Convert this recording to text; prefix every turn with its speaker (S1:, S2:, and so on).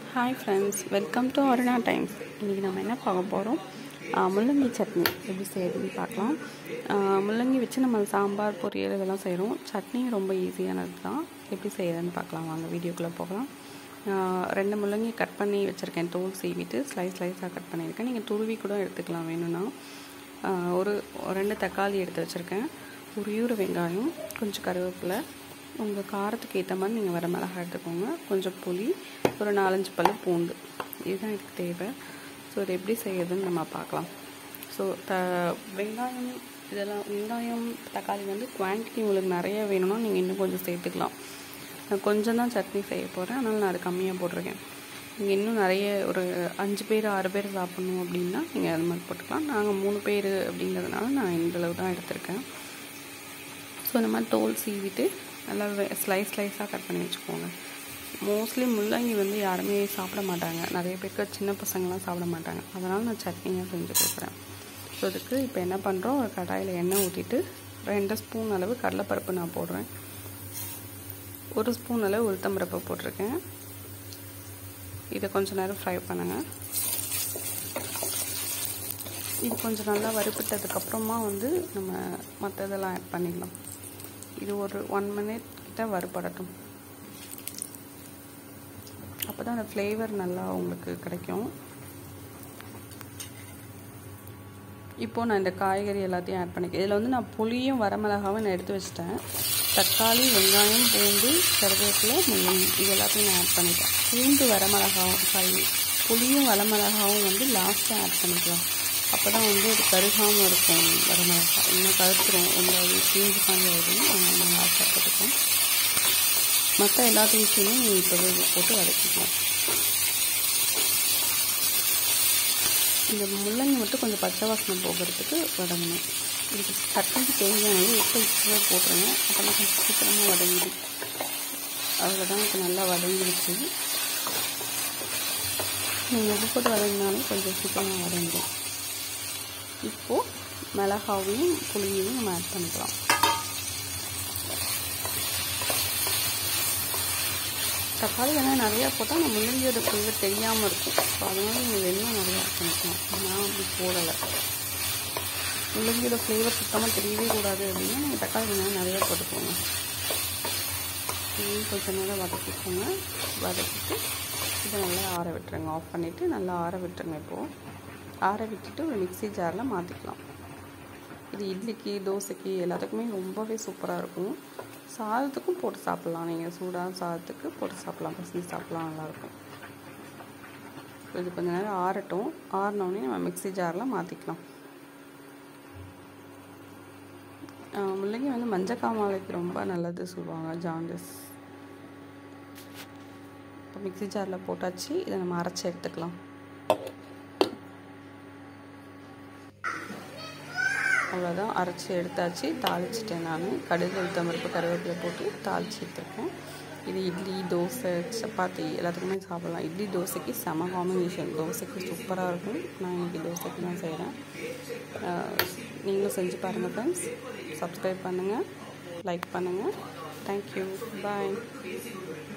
S1: hi friends welcome to Aruna times இன்றைக்கி நம்ம என்ன பார்க்க போகிறோம் முள்ளங்கி சட்னி எப்படி செய்யறதுன்னு பார்க்கலாம் ஆஹ் முள்ளங்கி வச்சு நம்ம சாம்பார் பொரியல் இதெல்லாம் செய்கிறோம் சட்னி ரொம்ப ஈஸியானது தான் எப்படி செய்யறதுன்னு பார்க்கலாம் வாங்க வீடியோக்குள்ளே போகலாம் ஆஹ் ரெண்டு முள்ளங்கி கட் பண்ணி வச்சுருக்கேன் தோல் சீவிட்டு ஸ்லைஸ் ஸ்லைஸாக கட் பண்ணியிருக்கேன் நீங்கள் துருவி கூட எடுத்துக்கலாம் வேணும்னா ஆஹ் ஒரு ரெண்டு தக்காளி எடுத்து வச்சுருக்கேன் ஒரு யூறு வெங்காயம் கொஞ்சம் கருவேப்பிலை உங்கள் காரத்துக்கு ஏற்ற மாதிரி நீங்கள் வர மிளகாய் எடுத்துக்கோங்க கொஞ்சம் புளி ஒரு நாலஞ்சு பல்லு பூண்டு இதுதான் இதுக்கு தேவை ஸோ இதை எப்படி செய்யறதுன்னு நம்ம பார்க்கலாம் ஸோ த வெங்காயம் இதெல்லாம் வெங்காயம் தக்காளி வந்து குவான்டிட்டி உங்களுக்கு நிறைய வேணும்னா நீங்கள் இன்னும் கொஞ்சம் சேர்த்துக்கலாம் நான் கொஞ்சம் தான் சட்னி செய்ய போகிறேன் அதனால் நான் அது கம்மியாக போட்டிருக்கேன் நீங்கள் இன்னும் நிறைய ஒரு அஞ்சு பேர் ஆறு பேர் சாப்பிட்ணும் அப்படின்னா நீங்கள் அது மாதிரி போட்டுக்கலாம் நாங்கள் மூணு பேர் அப்படிங்கிறதுனால நான் இந்த அளவு தான் எடுத்திருக்கேன் ஸோ இந்த மாதிரி தோல் சீவிட்டு நல்லா ஸ்லைஸ் ஸ்லைஸாக கட் பண்ணி வச்சுக்கோங்க மோஸ்ட்லி முள்ளங்கி வந்து யாருமே சாப்பிட மாட்டாங்க நிறைய பேருக்கு சின்ன பசங்களாம் சாப்பிட மாட்டாங்க அதனால் நான் சட்னியாக செஞ்சு கொடுக்குறேன் ஸோ இதுக்கு இப்போ என்ன பண்ணுறோம் ஒரு கடாயில் எண்ணெய் ஊற்றிட்டு ரெண்டு ஸ்பூன் அளவு கடலைப்பருப்பு நான் போடுறேன் ஒரு ஸ்பூன் அளவு உளுத்தம்பருப்பு போட்டிருக்கேன் இதை கொஞ்சம் நேரம் ஃப்ரை பண்ணுங்கள் இது கொஞ்சம் நல்லா வறுப்பிட்டதுக்கப்புறமா வந்து நம்ம மற்றதெல்லாம் ஆட் பண்ணிக்கலாம் இது ஒரு ஒன் மினிட் கிட்ட வறுபடட்டும் அப்போ தான் அந்த ஃப்ளேவர் நல்லா உங்களுக்கு கிடைக்கும் இப்போது நான் இந்த காய்கறி எல்லாத்தையும் ஆட் பண்ணிக்கிறேன் இதில் வந்து நான் புளியும் வரமிளகாவும் நான் எடுத்து வச்சிட்டேன் தக்காளி வெங்காயம் பூண்டு கருவேப்பிலை முள்ளங்கி இது எல்லாத்தையும் நான் ஆட் பண்ணிட்டேன் பூண்டு வரமிளகாவும் சாரி புளியும் வரமிளகாவும் வந்து லாஸ்ட்டாக ஆட் பண்ணிக்கலாம் அப்போ தான் வந்து அது கருகாமல் இருக்கும் வரமிளகா இன்னும் கருத்துரும் ரொம்ப தீஞ்சு காஞ்சி ஆகிடும் நம்ம லாஸ்ட்டாக போட்டுக்கோம் மற்ற எல்லா திங்ஸையுமே நீங்கள் இப்போவே போட்டு வதக்கிக்கலாம் இந்த முள்ளங்கி மட்டும் கொஞ்சம் பச்சை வாசனை போகிறதுக்கு வதங்கணும் இதுக்கு சட்னிக்கு தேவையானது உப்பு இப்போவே போட்டுருங்க அப்போல்லாம் கொஞ்சம் சீக்கிரமாக வதங்கிடும் அவ்வளோதான் இப்போ நல்லா வதங்கிடுச்சு நீங்கள் உப்பு போட்டு வதங்கினாலும் கொஞ்சம் சீக்கிரமாக வதங்கிடும் இப்போது மிளகாவையும் புளியையும் நம்ம ஆட் பண்ணிக்கலாம் தக்காளி வெங்காயம் நிறையா போட்டால் நம்ம முள்ளங்கியோட ஃப்ளேவர் தெரியாமல் இருக்கும் ஸோ அதனால் நீங்கள் வெள்ளம் நிறையா ஆட் பண்ணிக்கலாம் நான் அப்படி போடலை முள்ளங்கியோட ஃப்ளேவர் சுத்தமாக தெரியவே கூடாது அப்படின்னா நீங்கள் தக்காளி வெங்காயம் நிறையா போட்டுக்கோங்க இதையும் கொஞ்சம் நேரம் வதக்கிக்கோங்க வதக்கிட்டு இதை நல்லா ஆற விட்டுருங்க ஆஃப் பண்ணிவிட்டு நல்லா ஆற விட்டுருங்க இப்போது ஆற விட்டுட்டு ஒரு மிக்சி ஜாரில் மாற்றிக்கலாம் இது இட்லிக்கு தோசைக்கு எல்லாத்துக்குமே ரொம்பவே சூப்பராக இருக்கும் சாதத்துக்கும் போட்டு சாப்பிட்லாம் நீங்கள் சூடாக சாதத்துக்கு போட்டு சாப்பிட்லாம் பசங்க சாப்பிட்லாம் நல்லாயிருக்கும் இது கொஞ்சம் நேரம் ஆறட்டும் ஆறினோடனே நம்ம மிக்சி ஜாரில் மாற்றிக்கலாம் முள்ளங்கி வந்து மஞ்சள் காமாலைக்கு ரொம்ப நல்லது சொல்லுவாங்க ஜாண்டிஸ் இப்போ மிக்சி ஜாரில் போட்டாச்சு இதை நம்ம அரைச்சி எடுத்துக்கலாம் அவ்வளோதான் அரைச்சி எடுத்தாச்சு தாளிச்சிட்டேன் நான் கடுகு உளுத்தம்பருப்பு கருவேப்பிலை போட்டு தாளிச்சு எடுத்துருக்கேன் இது இட்லி தோசை சப்பாத்தி எல்லாத்துக்குமே சாப்பிட்லாம் இட்லி தோசைக்கு செம காம்பினேஷன் தோசைக்கு சூப்பராக இருக்கும் நான் இன்றைக்கி தோசைக்கு தான் செய்கிறேன் நீங்களும் செஞ்சு பாருங்கள் ஃப்ரெண்ட்ஸ் சப்ஸ்கிரைப் பண்ணுங்கள் லைக் பண்ணுங்கள் தேங்க்யூ பாய்